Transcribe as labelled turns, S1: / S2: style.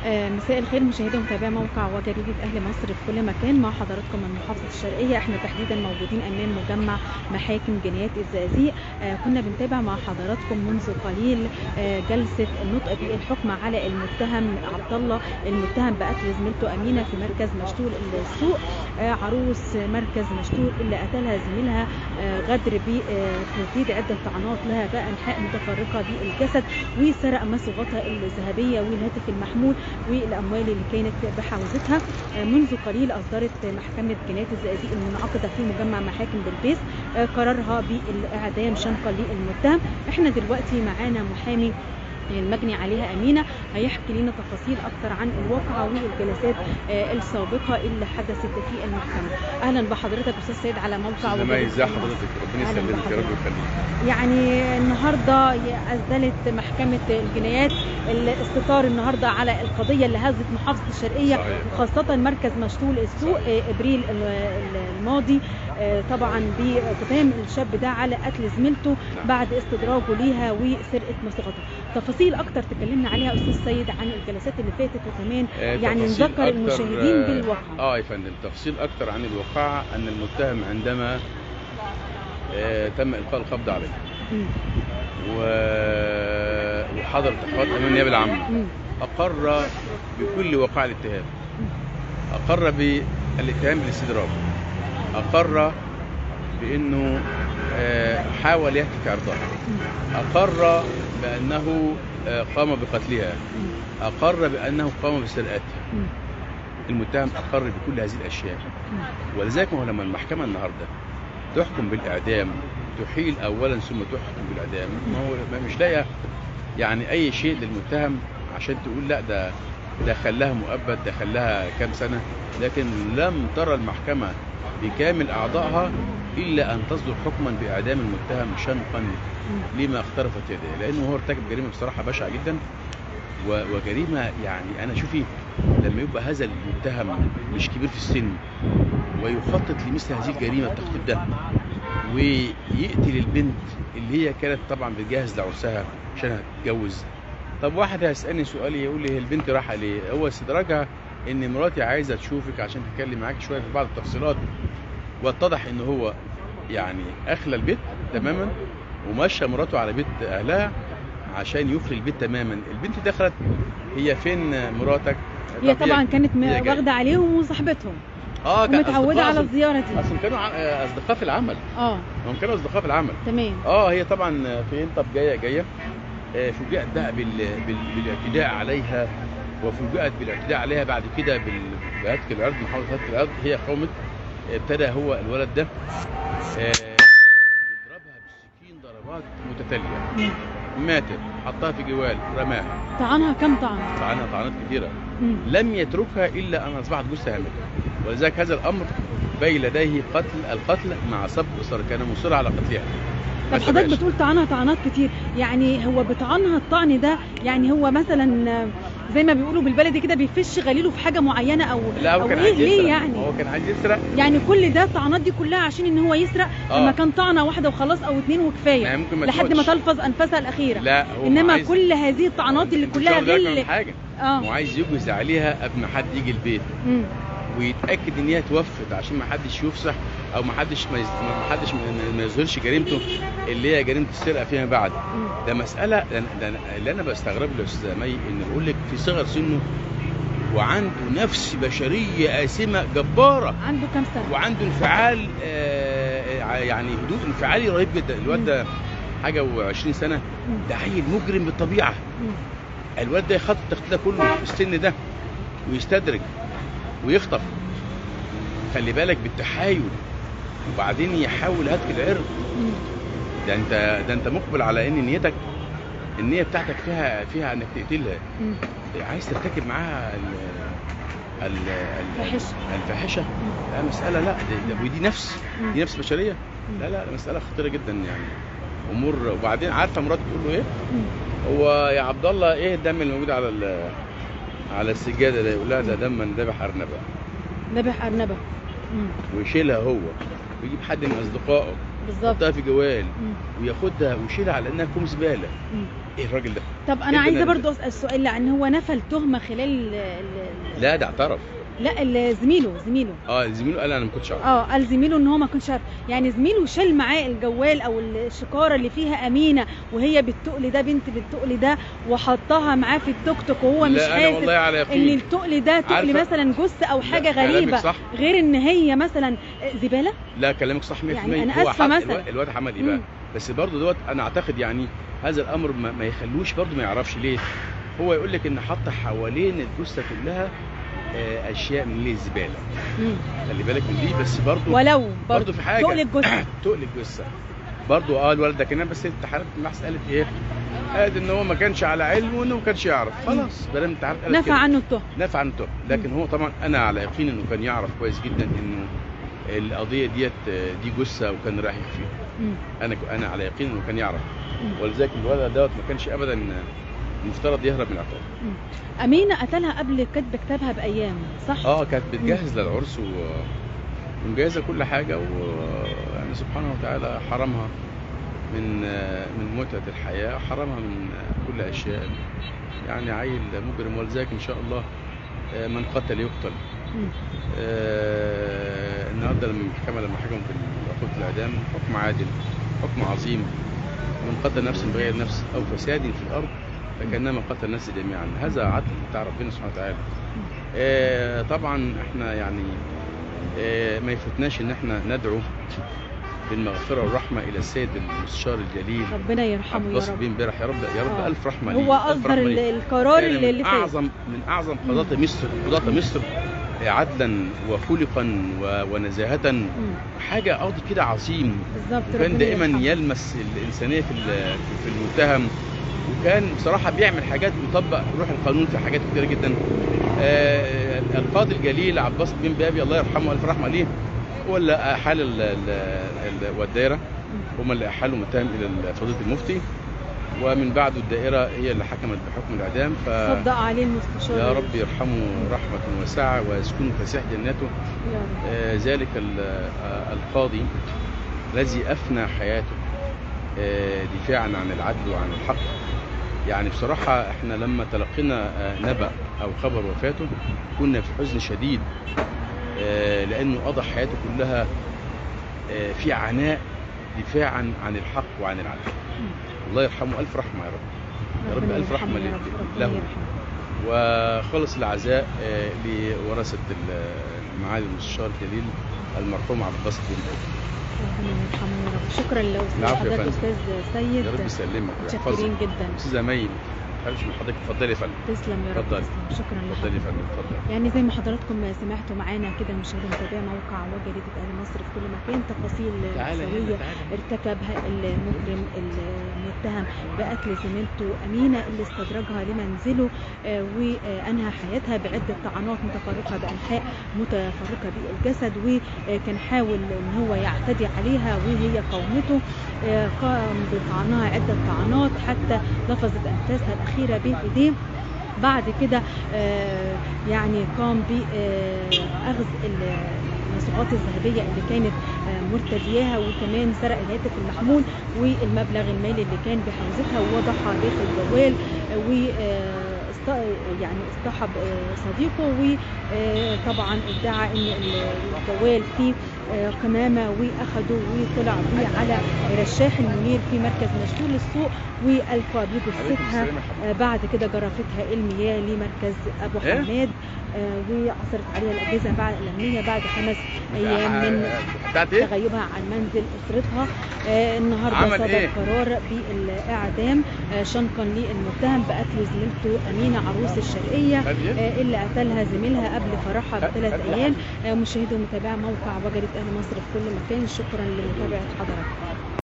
S1: آه، مساء الخير مشاهدي ومتابعي موقع وجريدة أهل مصر في كل مكان مع حضراتكم من محافظة الشرقية احنا تحديدا موجودين أمام مجمع محاكم جنايات الزقازيق آه، كنا بنتابع مع حضراتكم منذ قليل آه، جلسة النطق بالحكم على المتهم عبد الله المتهم بقتل زميلته أمينة في مركز مشتول السوق آه، عروس مركز مشتول اللي قتلها زميلها آه، غدر بتسديد عدة طعنات لها بأنحاء متفرقة بالجسد وسرق مصوغتها الذهبية والهاتف المحمول والاموال اللي كانت بحوزتها آه، منذ قليل اصدرت محكمه جنايه الزقازيق المنعقده في مجمع محاكم بالبيس آه، قرارها بالاعدام شنقا للمتهم احنا دلوقتي معانا محامي المجني عليها امينه هيحكي لنا تفاصيل اكتر عن الواقعه والجلسات آه، السابقه اللي حدثت في المحكمه اهلا بحضرتك استاذ سيد على موقع
S2: لما
S1: وجريدة
S2: ازي
S1: أهل مصر.
S2: حضرتك ربنا
S1: أهلاً
S2: يسلمك يا رب
S1: بحضرتك.
S2: ويخليك
S1: يعني النهارده اسدلت محكمه الجنايات الاستطار النهارده على القضيه اللي هزت محافظه الشرقيه
S2: صحيح.
S1: وخاصه مركز مشتول السوق
S2: صحيح.
S1: آه، ابريل ال- ال- الماضي آه، طبعا باتهام الشاب ده على قتل زميلته
S2: نعم.
S1: بعد استدراجه ليها وسرقه مصيغتها تفاصيل اكتر تكلمنا عليها استاذ سيد عن الجلسات اللي فاتت وكمان
S2: آه،
S1: يعني
S2: تفاصيل
S1: نذكر
S2: أكتر،
S1: المشاهدين
S2: آه،
S1: بالواقعه
S2: اه يا فندم تفصيل اكتر عن الواقعه ان المتهم عندما آه تم القاء القبض عليه
S1: مم.
S2: و... وحضر تحقيقات امام النيابه العامه
S1: مم.
S2: اقر بكل وقائع الاتهام اقر بالاتهام بالاستدراج اقر بانه آه، حاول يهتك عرضها اقر بانه آه، قام بقتلها
S1: مم.
S2: اقر بانه قام بسرقتها
S1: مم.
S2: المتهم اقر بكل هذه الاشياء
S1: مم.
S2: ولذلك ما هو لما المحكمه النهارده تحكم بالاعدام تحيل اولا ثم تحكم بالاعدام ما هو ما مش لاقيه يعني اي شيء للمتهم عشان تقول لا ده ده خلاها مؤبد ده خلاها كام سنه لكن لم ترى المحكمه بكامل اعضائها الا ان تصدر حكما باعدام المتهم شنقا
S1: مم.
S2: لما اخترفت يديه لانه هو ارتكب جريمه بصراحه بشعه جدا و- وجريمه يعني انا شوفي لما يبقى هذا المتهم مش كبير في السن ويخطط لمثل هذه الجريمه التخطيط ده ويقتل البنت اللي هي كانت طبعا بتجهز لعرسها عشان هتتجوز طب واحد هيسالني سؤال يقول لي هي البنت رايحه ليه؟ هو استدراجها ان مراتي عايزه تشوفك عشان تتكلم معاك شويه في بعض التفصيلات واتضح ان هو يعني اخلى البيت تماما ومشى مراته على بيت اهلها عشان يخلي البيت تماما البنت دخلت هي فين مراتك
S1: هي
S2: طب
S1: طبعا كانت م-
S2: هي جاية.
S1: واخده عليهم وصاحبتهم
S2: اه كان
S1: ومتعوده
S2: أصدقاء
S1: على
S2: أصل-
S1: الزياره دي
S2: اصلا كانوا ع- آه، اصدقاء في العمل
S1: اه
S2: هم كانوا اصدقاء في العمل
S1: تمام
S2: اه هي طبعا فين طب جايه جايه آه، فوجئت بقى بال... بال... بالاعتداء عليها وفوجئت بالاعتداء عليها بعد كده بال... بهتك العرض محاولة هتك العرض هي قامت ابتدى هو الولد ده آه، يضربها بالسكين ضربات متتاليه
S1: مم.
S2: ماتت حطها في جوال رماها
S1: طعنها كم طعن
S2: طعنها طعنات كثيره
S1: مم.
S2: لم يتركها الا ان اصبحت جثه هامده ولذلك هذا الامر بين لديه قتل القتل مع سبق اصرار كان مصر على قتلها
S1: طب
S2: ما
S1: حضرتك
S2: سبقش.
S1: بتقول طعنها طعنات كتير يعني هو بطعنها الطعن ده يعني هو مثلا آه، زي ما بيقولوا بالبلدي كده بيفش غليله في حاجه معينه او
S2: لا هو
S1: او
S2: كان
S1: ايه
S2: عايز
S1: ليه
S2: يسرق
S1: يعني
S2: هو كان عايز يسرق
S1: يعني كل ده الطعنات دي كلها عشان ان هو يسرق
S2: آه.
S1: لما كان طعنه واحده وخلاص او اتنين وكفايه
S2: يعني ممكن ما
S1: لحد ما
S2: تموتش.
S1: تلفظ انفاسها الاخيره
S2: لا هو
S1: انما
S2: عايز
S1: كل هذه الطعنات اللي كلها
S2: مش واخد بالك من
S1: غل
S2: حاجه
S1: اه
S2: هو عايز يجوز عليها قبل ما حد يجي البيت
S1: مم.
S2: ويتاكد ان هي توفت عشان ما حدش يفصح او ما حدش ما, يز... ما حدش ما- ما يظهرش جريمته اللي هي جريمه السرقه فيما بعد
S1: مم.
S2: ده مساله ده ده اللي انا بستغرب له يا استاذ مي ان بقول لك في صغر سنه وعنده نفس بشريه آسمة جبارة
S1: عنده كام سنه
S2: وعنده انفعال آه، آه، يعني هدوء انفعالي رهيب جدا الواد ده حاجة و20 سنة
S1: مم.
S2: ده عيل مجرم بالطبيعة
S1: مم.
S2: الواد ده يخطط التخطيط ده كله في السن ده ويستدرج ويخطف خلي بالك بالتحايل وبعدين يحاول هتك العرض
S1: مم.
S2: ده انت ده انت مقبل على ان نيتك النية بتاعتك فيها فيها انك تقتلها
S1: مم.
S2: عايز ترتكب معاها ال ال ال-
S1: فاحشة.
S2: الفاحشه لا مساله لا دي, دي, ودي نفس
S1: مم.
S2: دي نفس بشريه لا لا مساله خطيره جدا يعني امور وبعدين عارفه مراته تقول له ايه
S1: مم.
S2: هو يا عبد الله ايه الدم اللي موجود على ال- على السجاده ده يقول لها ده دم من ذبح ارنبه
S1: ذبح ارنبه مم.
S2: ويشيلها هو ويجيب حد من اصدقائه
S1: بالظبط
S2: يحطها في جوال
S1: مم.
S2: وياخدها ويشيلها على انها كوم زباله
S1: مم.
S2: ايه الراجل ده
S1: طب انا
S2: إيه
S1: عايزه
S2: البني
S1: برضو اسال سؤال لان هو نفى التهمه خلال ال- ال-
S2: لا ده اعترف
S1: لا ال- زميله زميله
S2: اه زميله قال انا ما كنتش اعرف
S1: اه قال زميله ان هو ما كانش عارف يعني زميله شال معاه الجوال او الشكاره اللي فيها امينه وهي بالتقل ده بنت بالتقل ده وحطها معاه في التوك توك وهو مش
S2: لا انا
S1: حاسس
S2: والله على
S1: ان
S2: يقين
S1: التقل ده تقل
S2: عارفة؟
S1: مثلا جثه او
S2: لا،
S1: حاجه
S2: كلامك
S1: غريبه
S2: صح
S1: غير ان هي مثلا زباله
S2: لا كلامك صح 100%
S1: يعني أنا
S2: هو
S1: آسفة
S2: حق
S1: مثلا.
S2: الواد- الواد عمل ايه بقى
S1: مم.
S2: بس برضه دوت انا اعتقد يعني هذا الامر ما, ما يخلوش برضه ما يعرفش ليه هو يقول لك ان حط حوالين الجثه كلها آه، اشياء من الزباله
S1: مم.
S2: خلي بالك من دي بس برضه
S1: ولو
S2: برضه في حاجه
S1: تقل الجثه
S2: تقل الجثه برضه اه الولد ده كان بس التحالات البحث قالت ايه؟ قالت ان هو ما كانش على علم وانه ما كانش يعرف خلاص بلام التحالات قالت
S1: نفى
S2: كده.
S1: عنه التهم
S2: نفى عن التهم لكن هو طبعا انا على يقين انه كان يعرف كويس جدا انه القضيه ديت آه، دي جثه وكان رايح فيها
S1: مم.
S2: انا انا على يقين انه كان يعرف
S1: مم.
S2: ولذلك الولد دوت ما كانش ابدا المفترض يهرب من العقاب
S1: امينه قتلها قبل كتب كتابها بايام صح
S2: اه كانت بتجهز للعرس و- ومجهزه كل حاجه ويعني سبحانه وتعالى حرمها من من متعه الحياه حرمها من كل اشياء يعني عيل مجرم ولذلك ان شاء الله آه، من قتل يقتل
S1: مم.
S2: آه، النهارده لما المحكمه لما حكموا بعقوبه الاعدام حكم عادل حكم عظيم من قتل نفسا بغير نفس او فساد في الارض فكانما قتل الناس جميعا هذا عدل بتاع ربنا سبحانه وتعالى آه، طبعا احنا يعني آه، ما يفوتناش ان احنا ندعو بالمغفره والرحمه الى السيد المستشار الجليل
S1: ربنا يرحمه
S2: عبد
S1: يا
S2: الباسط
S1: رب
S2: بن برح يا رب يا رب
S1: آه.
S2: الف رحمه ليه
S1: هو
S2: ألف
S1: اصدر
S2: رحمة
S1: ال-
S2: ليه.
S1: القرار
S2: كان
S1: اللي,
S2: من
S1: اللي فات
S2: اعظم من اعظم قضاة مصر قضاة مصر عدلا وخلقا و- ونزاهة
S1: مم.
S2: حاجة قاضي كده عظيم
S1: بالظبط
S2: وكان
S1: ربنا
S2: دائما
S1: يرحمه.
S2: يلمس الإنسانية في ال- في المتهم وكان بصراحة بيعمل حاجات بيطبق روح القانون في حاجات كتيرة جدا آه، القاضي الجليل عباس بن بابي الله يرحمه ألف رحمة ليه هو اللي أحال ال- ال- ال- والدائرة هم اللي أحالوا متهم إلى فضيلة المفتي ومن بعده الدائرة هي اللي حكمت بحكم الإعدام ف
S1: صدق عليه المستشار
S2: يا رب يرحمه رحمة واسعة ويسكنه فسيح جناته
S1: يا رب
S2: آه، ذلك ال- آه، القاضي الذي أفنى حياته آه، دفاعا عن العدل وعن الحق يعني بصراحة احنا لما تلقينا آه، نبأ أو خبر وفاته كنا في حزن شديد آه، لأنه قضى حياته كلها آه، في عناء دفاعا عن الحق وعن العدل الله يرحمه ألف رحمة يا رب يا رب
S1: ربنا
S2: ألف
S1: يرحمه
S2: رحمة
S1: يا
S2: ل-
S1: رب. ربنا
S2: له.
S1: يرحمه.
S2: وخلص العزاء آه، لورثة ال- معالي المستشار الجليل المرحوم عبد الباسط بن بابي.
S1: ربنا يرحمه يا رب شكرا
S2: العفو يا
S1: لحضرتك
S2: فندم.
S1: استاذ سيد
S2: يا رب يسلمك ويحفظك
S1: متشكرين جدا
S2: استاذة مي ما تحرمش من حضرتك اتفضلي يا فندم
S1: تسلم يا رب
S2: اتفضلي.
S1: تسلم شكرا
S2: اتفضلي يا
S1: لحضرتك
S2: فندم اتفضلي
S1: يعني زي ما حضراتكم سمعتوا معانا كده المشاهدين متابعي موقع وجريدة أهل مصر في كل مكان تفاصيل
S2: تعالى
S1: مأساوية
S2: هنا تعالى
S1: ارتكبها المجرم المتهم بقتل زميلته أمينة اللي استدرجها لمنزله آه، وأنهى حياتها بعدة طعنات متفرقة بأنحاء متفرقة بالجسد وكان حاول أن هو يعتدي عليها وهي قومته آه، قام بطعنها عدة طعنات حتى لفظت أنفاسها الأخيرة بين إيديه بعد كده آه، يعني قام بأخذ المصروفات الذهبية اللي كانت آه، مرتدياها وكمان سرق الهاتف المحمول والمبلغ المالي اللي كان بحوزتها ووضعها داخل جوال آه، و آه، است- يعني اصطحب آه، صديقه وطبعا ادعى ان الجوال فيه آه، قمامه واخده وطلع بيه على رشاح المنير في مركز مشهور للسوق والقى
S2: عليكم
S1: بجثتها
S2: السلام يا حبيبي.
S1: آه، بعد كده جرفتها المياه لمركز ابو
S2: إيه؟
S1: حماد آه، وعثرت عليها الاجهزه بعد الامنيه بعد خمس ايام من
S2: بتاعت ايه؟
S1: تغيبها عن منزل اسرتها آه، النهارده
S2: عمل
S1: صدر
S2: إيه؟
S1: قرار بالاعدام آه، شنقا للمتهم بقتل زميلته امينه عروس الشرقيه
S2: قال ايه؟
S1: آه، اللي قتلها زميلها قبل فرحها
S2: قال-
S1: بثلاث
S2: قال-
S1: ايام آه، مشاهدي ومتابعي موقع وجريدة اهل مصر في كل مكان شكرا لمتابعه حضراتكم